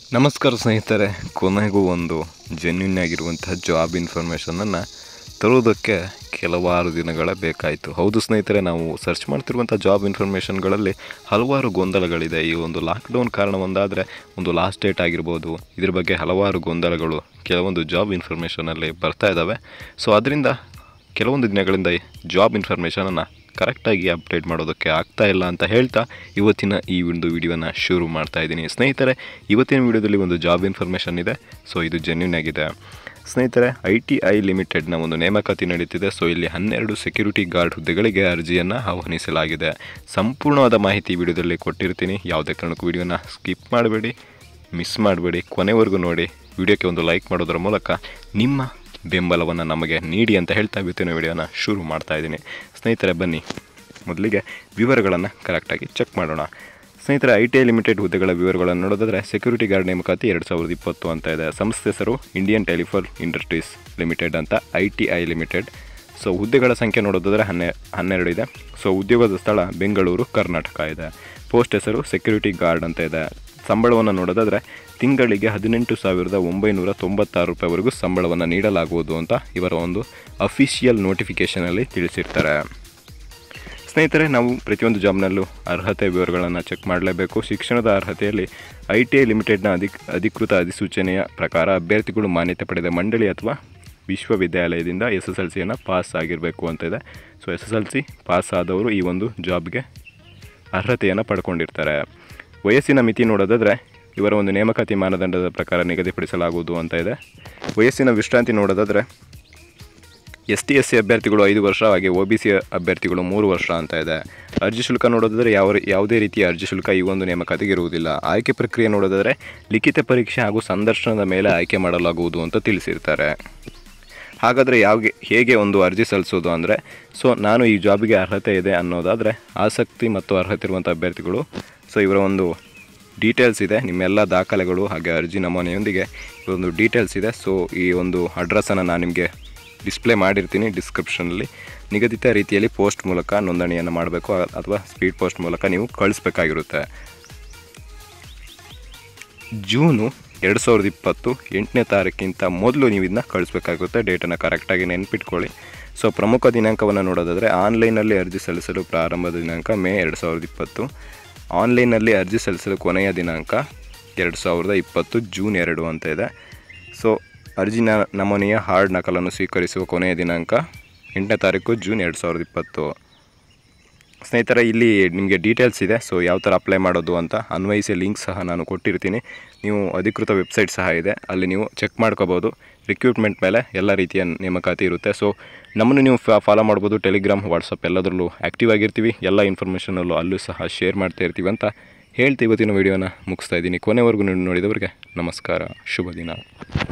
ನಮಸ್ಕಾರ ಸ್ನೇಹಿತರೆ ಕೊನೆಗೂ ಒಂದು ಜೆನ್ಯೂನ್ ಆಗಿರುವಂತಹ ಜಾಬ್ ಇನ್ಫಾರ್ಮೇಷನನ್ನು ತರುವುದಕ್ಕೆ ಕೆಲವಾರು ದಿನಗಳ ಬೇಕಾಯಿತು ಹೌದು ಸ್ನೇಹಿತರೆ ನಾವು ಸರ್ಚ್ ಮಾಡ್ತಿರುವಂಥ ಜಾಬ್ ಇನ್ಫಾರ್ಮೇಷನ್ಗಳಲ್ಲಿ ಹಲವಾರು ಗೊಂದಲಗಳಿದೆ ಈ ಒಂದು ಲಾಕ್ಡೌನ್ ಕಾರಣ ಒಂದಾದರೆ ಒಂದು ಲಾಸ್ಟ್ ಡೇಟ್ ಆಗಿರ್ಬೋದು ಇದ್ರ ಬಗ್ಗೆ ಹಲವಾರು ಗೊಂದಲಗಳು ಕೆಲವೊಂದು ಜಾಬ್ ಇನ್ಫಾರ್ಮೇಷನಲ್ಲಿ ಬರ್ತಾ ಇದ್ದಾವೆ ಸೊ ಅದರಿಂದ ಕೆಲವೊಂದು ದಿನಗಳಿಂದ ಜಾಬ್ ಇನ್ಫಾರ್ಮೇಷನನ್ನು ಕರೆಕ್ಟಾಗಿ ಅಪ್ಡೇಟ್ ಮಾಡೋದಕ್ಕೆ ಆಗ್ತಾ ಇಲ್ಲ ಅಂತ ಹೇಳ್ತಾ ಇವತ್ತಿನ ಈ ಒಂದು ವಿಡಿಯೋನ ಶುರು ಮಾಡ್ತಾ ಇದ್ದೀನಿ ಸ್ನೇಹಿತರೆ ಇವತ್ತಿನ ವಿಡಿಯೋದಲ್ಲಿ ಒಂದು ಜಾಬ್ ಇನ್ಫಾರ್ಮೇಷನ್ ಇದೆ ಸೊ ಇದು ಜೆನ್ಯೂನ್ ಆಗಿದೆ ಸ್ನೇಹಿತರೆ ಐ ಟಿ ಐ ಲಿಮಿಟೆಡ್ನ ಒಂದು ನೇಮಕಾತಿ ನಡೀತಿದೆ ಸೊ ಇಲ್ಲಿ ಹನ್ನೆರಡು ಸೆಕ್ಯೂರಿಟಿ ಗಾರ್ಡ್ ಹುದ್ದೆಗಳಿಗೆ ಅರ್ಜಿಯನ್ನು ಆಹ್ವಾನಿಸಲಾಗಿದೆ ಸಂಪೂರ್ಣವಾದ ಮಾಹಿತಿ ಈ ವಿಡಿಯೋದಲ್ಲಿ ಕೊಟ್ಟಿರ್ತೀನಿ ಯಾವುದೇ ಕಾರಣಕ್ಕೂ ವಿಡಿಯೋನ ಸ್ಕಿಪ್ ಮಾಡಬೇಡಿ ಮಿಸ್ ಮಾಡಬೇಡಿ ಕೊನೆವರೆಗೂ ನೋಡಿ ವಿಡಿಯೋಕ್ಕೆ ಒಂದು ಲೈಕ್ ಮಾಡೋದರ ಮೂಲಕ ನಿಮ್ಮ ಬೆಂಬಲವನ್ನು ನಮಗೆ ನೀಡಿ ಅಂತ ಹೇಳ್ತಾ ಇವತ್ತಿನ ವಿಡಿಯೋನ ಶುರು ಮಾಡ್ತಾ ಇದ್ದೀನಿ ಸ್ನೇಹಿತರೆ ಬನ್ನಿ ಮೊದಲಿಗೆ ವಿವರಗಳನ್ನು ಕರೆಕ್ಟಾಗಿ ಚೆಕ್ ಮಾಡೋಣ ಸ್ನೇಹಿತರೆ ಐ ಟಿ ಐ ಲಿಮಿಟೆಡ್ ಹುದ್ದೆಗಳ ವಿವರಗಳನ್ನು ನೋಡೋದಾದರೆ ಸೆಕ್ಯೂರಿಟಿ ಗಾರ್ಡ್ ನೇಮಕಾತಿ ಎರಡು ಸಾವಿರದ ಇಪ್ಪತ್ತು ಅಂತ ಇದೆ ಸಂಸ್ಥೆ ಹೆಸರು ಇಂಡಿಯನ್ ಟೆಲಿಫೋನ್ ಇಂಡಸ್ಟ್ರೀಸ್ ಲಿಮಿಟೆಡ್ ಅಂತ I T I limited so ಹುದ್ದೆಗಳ ಸಂಖ್ಯೆ ನೋಡೋದಾದರೆ ಹನ್ನೆ ಹನ್ನೆರಡು ಇದೆ ಸೊ ಉದ್ಯೋಗದ ಸ್ಥಳ ಬೆಂಗಳೂರು ಕರ್ನಾಟಕ ಇದೆ ಪೋಸ್ಟ್ ಹೆಸರು ಸೆಕ್ಯೂರಿಟಿ ಗಾರ್ಡ್ ಅಂತ ಇದೆ ಸಂಬಳವನ್ನು ನೋಡೋದಾದರೆ ತಿಂಗಳಿಗೆ ಹದಿನೆಂಟು ಸಾವಿರದ ಒಂಬೈನೂರ ತೊಂಬತ್ತಾರು ರೂಪಾಯಿವರೆಗೂ ಸಂಬಳವನ್ನು ನೀಡಲಾಗುವುದು ಅಂತ ಇವರ ಒಂದು ಅಫಿಷಿಯಲ್ ನೋಟಿಫಿಕೇಷನಲ್ಲಿ ತಿಳಿಸಿರ್ತಾರೆ ಸ್ನೇಹಿತರೆ ನಾವು ಪ್ರತಿಯೊಂದು ಜಾಬ್ನಲ್ಲೂ ಅರ್ಹತೆ ವಿವರಗಳನ್ನು ಚೆಕ್ ಮಾಡಲೇಬೇಕು ಶಿಕ್ಷಣದ ಅರ್ಹತೆಯಲ್ಲಿ ಐ ಟಿ ಐ ಲಿಮಿಟೆಡ್ನ ಅಧಿಕ್ ಅಧಿಕೃತ ಅಧಿಸೂಚನೆಯ ಪ್ರಕಾರ ಅಭ್ಯರ್ಥಿಗಳು ಮಾನ್ಯತೆ ಪಡೆದ ಮಂಡಳಿ ಅಥವಾ ವಿಶ್ವವಿದ್ಯಾಲಯದಿಂದ ಎಸ್ ಎಸ್ ಎಲ್ ಸಿಯನ್ನು ಪಾಸ್ ಆಗಿರಬೇಕು ಅಂತ ಇದೆ so S S L C pass ಆದವರು ಈ ಒಂದು ಜಾಬ್ಗೆ ಅರ್ಹತೆಯನ್ನು ಪಡ್ಕೊಂಡಿರ್ತಾರೆ ವಯಸ್ಸಿನ ಮಿತಿ ನೋಡೋದಾದರೆ ಇವರ ಒಂದು ನೇಮಕಾತಿ ಮಾನದಂಡದ ಪ್ರಕಾರ ನಿಗದಿಪಡಿಸಲಾಗುವುದು ಅಂತ ಇದೆ ವಯಸ್ಸಿನ ವಿಶ್ರಾಂತಿ ನೋಡೋದಾದರೆ ಎಸ್ ಟಿ ಎಸ್ ಸಿ ಅಭ್ಯರ್ಥಿಗಳು ಐದು ವರ್ಷ ಹಾಗೆ ಒ ಬಿ ಸಿ ಅಭ್ಯರ್ಥಿಗಳು ಮೂರು ವರ್ಷ ಅಂತ ಇದೆ ಅರ್ಜಿ ಶುಲ್ಕ ನೋಡೋದಾದರೆ ಯಾವ ಯಾವುದೇ ರೀತಿಯ ಅರ್ಜಿ ಶುಲ್ಕ ಈ ಒಂದು ನೇಮಕಾತಿಗೆ ಇರುವುದಿಲ್ಲ ಆಯ್ಕೆ ಪ್ರಕ್ರಿಯೆ ನೋಡೋದಾದರೆ ಲಿಖಿತ ಪರೀಕ್ಷೆ ಹಾಗೂ ಸಂದರ್ಶನದ ಮೇಲೆ ಆಯ್ಕೆ ಮಾಡಲಾಗುವುದು ಅಂತ ತಿಳಿಸಿರ್ತಾರೆ ಹಾಗಾದರೆ ಯಾವ ಹೇಗೆ ಒಂದು ಅರ್ಜಿ ಸಲ್ಲಿಸೋದು ಅಂದರೆ ಸೊ ನಾನು ಈ ಜಾಬಿಗೆ ಅರ್ಹತೆ ಇದೆ ಅನ್ನೋದಾದರೆ ಆಸಕ್ತಿ ಮತ್ತು ಅರ್ಹತೆ ಇರುವಂಥ ಅಭ್ಯರ್ಥಿಗಳು ಸೊ ಇವರ ಒಂದು ಡೀಟೇಲ್ಸ್ ಇದೆ ನಿಮ್ಮೆಲ್ಲ ದಾಖಲೆಗಳು ಹಾಗೆ ಅರ್ಜಿ ನಮೂನೆಯೊಂದಿಗೆ ಒಂದು ಡೀಟೇಲ್ಸ್ ಇದೆ ಸೊ ಈ ಒಂದು ಅಡ್ರೆಸ್ಸನ್ನು ನಾನು ನಿಮಗೆ ಡಿಸ್ಪ್ಲೇ ಮಾಡಿರ್ತೀನಿ ಡಿಸ್ಕ್ರಿಪ್ಷನಲ್ಲಿ ನಿಗದಿತ ರೀತಿಯಲ್ಲಿ ಪೋಸ್ಟ್ ಮೂಲಕ ನೋಂದಣಿಯನ್ನು ಮಾಡಬೇಕು ಅಥವಾ ಸ್ಪೀಡ್ ಪೋಸ್ಟ್ ಮೂಲಕ ನೀವು ಕಳಿಸ್ಬೇಕಾಗಿರುತ್ತೆ ಜೂನು ಎರಡು ಸಾವಿರದ ಇಪ್ಪತ್ತು ಎಂಟನೇ ತಾರೀಕಿಂತ ಮೊದಲು ನೀವು ಇದನ್ನ ಕಳಿಸ್ಬೇಕಾಗುತ್ತೆ ಡೇಟನ್ನು ಕರೆಕ್ಟಾಗಿ ನೆನ್ಪಿಟ್ಕೊಳ್ಳಿ ಸೊ ಪ್ರಮುಖ ದಿನಾಂಕವನ್ನು ನೋಡೋದಾದರೆ ಆನ್ಲೈನಲ್ಲಿ ಅರ್ಜಿ ಸಲ್ಲಿಸಲು ಪ್ರಾರಂಭದ ದಿನಾಂಕ ಮೇ ಎರಡು ಸಾವಿರದ ಇಪ್ಪತ್ತು ಆನ್ಲೈನಲ್ಲಿ ಅರ್ಜಿ ಸಲ್ಲಿಸಲು ಕೊನೆಯ ದಿನಾಂಕ ಎರಡು ಸಾವಿರದ ಇಪ್ಪತ್ತು ಜೂನ್ ಎರಡು ಅಂತ ಇದೆ ಸೊ ಅರ್ಜಿನ ನಮೂನೆಯ ಹಾರ್ಡ್ ನಕಲನ್ನು ಸ್ವೀಕರಿಸುವ ಕೊನೆಯ ದಿನಾಂಕ ಎಂಟನೇ ತಾರೀಕು ಜೂನ್ ಎರಡು ಸಾವಿರದ ಇಪ್ಪತ್ತು ಸ್ನೇಹಿತರೆ ಇಲ್ಲಿ ನಿಮಗೆ ಡೀಟೇಲ್ಸ್ ಇದೆ ಸೊ ಯಾವ ಥರ ಅಪ್ಲೈ ಮಾಡೋದು ಅಂತ ಅನ್ವಯಿಸಿ ಲಿಂಕ್ ಸಹ ನಾನು ಕೊಟ್ಟಿರ್ತೀನಿ ನೀವು ಅಧಿಕೃತ ವೆಬ್ಸೈಟ್ ಸಹ ಇದೆ ಅಲ್ಲಿ ನೀವು ಚೆಕ್ ಮಾಡ್ಕೋಬೋದು ರಿಕ್ರೂಟ್ಮೆಂಟ್ ಮೇಲೆ ಎಲ್ಲ ರೀತಿಯ ನೇಮಕಾತಿ ಇರುತ್ತೆ ಸೊ ನಮ್ಮನ್ನು ನೀವು ಫಾಲೋ ಮಾಡ್ಬೋದು ಟೆಲಿಗ್ರಾಮ್ ವಾಟ್ಸಪ್ ಎಲ್ಲದರಲ್ಲೂ ಆ್ಯಕ್ಟಿವ್ ಆಗಿರ್ತೀವಿ ಎಲ್ಲ ಇನ್ಫಾರ್ಮೇಷನಲ್ಲೂ ಅಲ್ಲೂ ಸಹ ಶೇರ್ ಮಾಡ್ತಾ ಇರ್ತೀವಿ ಅಂತ ಹೇಳ್ತಾ ಇವತ್ತಿನ ವೀಡಿಯೋನ ಮುಗಿಸ್ತಾ ಇದ್ದೀನಿ ಕೊನೆವರೆಗೂ ನೋಡಿದವರಿಗೆ ನಮಸ್ಕಾರ ಶುಭ ದಿನ